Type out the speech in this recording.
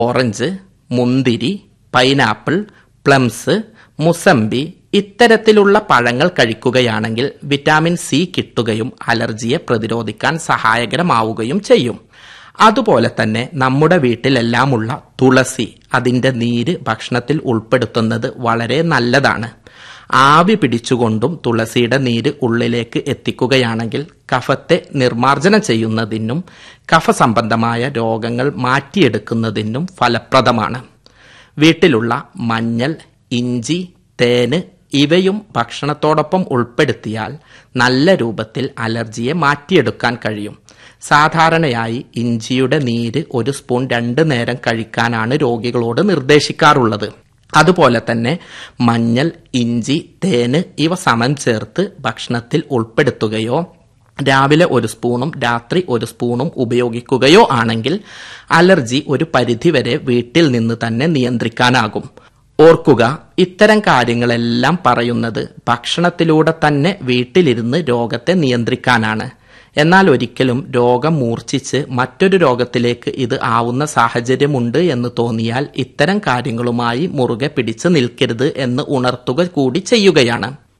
orange മുന്തിരി pineapple plums mosambi ഇത്തരത്തിലുള്ള പഴങ്ങൾ കഴിക്കുകയാണെങ്കിൽ വിറ്റാമിൻ സി കിട്ടുകയും അലർജിയെ പ്രതിരോധിക്കാൻ സഹായകരമാവുകയും ചെയ്യും അതുപോലെ തന്നെ നമ്മുടെ വീട്ടിലെല്ലാമുള്ള തുളസി അതിന്റെ നീര് ഭക്ഷണത്തിൽ ഉൾപ്പെടുത്തുന്നത് വളരെ നല്ലതാണ് ആവി പിടിച്ചുകൊണ്ടും തുളസിയുടെ നീര് ഉള്ളിലേക്ക് എത്തിക്കുകയാണെങ്കിൽ കഫത്തെ നിർമ്മാർജ്ജനം ചെയ്യുന്നതിനും കഫസംബന്ധമായ രോഗങ്ങൾ മാറ്റിയെടുക്കുന്നതിനും ഫലപ്രദമാണ് വീട്ടിലുള്ള മഞ്ഞൾ ഇഞ്ചി തേന് ഇവയും ഭക്ഷണത്തോടൊപ്പം ഉൾപ്പെടുത്തിയാൽ നല്ല രൂപത്തിൽ അലർജിയെ മാറ്റിയെടുക്കാൻ കഴിയും സാധാരണയായി ഇഞ്ചിയുടെ നീര് ഒരു സ്പൂൺ രണ്ട് നേരം കഴിക്കാനാണ് രോഗികളോട് നിർദ്ദേശിക്കാറുള്ളത് അതുപോലെ തന്നെ മഞ്ഞൾ ഇഞ്ചി തേന് ഇവ സമം ചേർത്ത് ഭക്ഷണത്തിൽ ഉൾപ്പെടുത്തുകയോ രാവിലെ ഒരു സ്പൂണും രാത്രി ഒരു സ്പൂണും ഉപയോഗിക്കുകയോ ആണെങ്കിൽ അലർജി ഒരു പരിധിവരെ വീട്ടിൽ നിന്ന് തന്നെ നിയന്ത്രിക്കാനാകും ഓർക്കുക ഇത്തരം കാര്യങ്ങളെല്ലാം പറയുന്നത് ഭക്ഷണത്തിലൂടെ തന്നെ വീട്ടിലിരുന്ന് രോഗത്തെ നിയന്ത്രിക്കാനാണ് എന്നാൽ ഒരിക്കലും രോഗം മൂർച്ഛിച്ച് മറ്റൊരു രോഗത്തിലേക്ക് ഇത് ആവുന്ന സാഹചര്യമുണ്ട് എന്ന് തോന്നിയാൽ ഇത്തരം കാര്യങ്ങളുമായി മുറുകെ പിടിച്ചു നിൽക്കരുത് എന്ന് ഉണർത്തുക കൂടി ചെയ്യുകയാണ്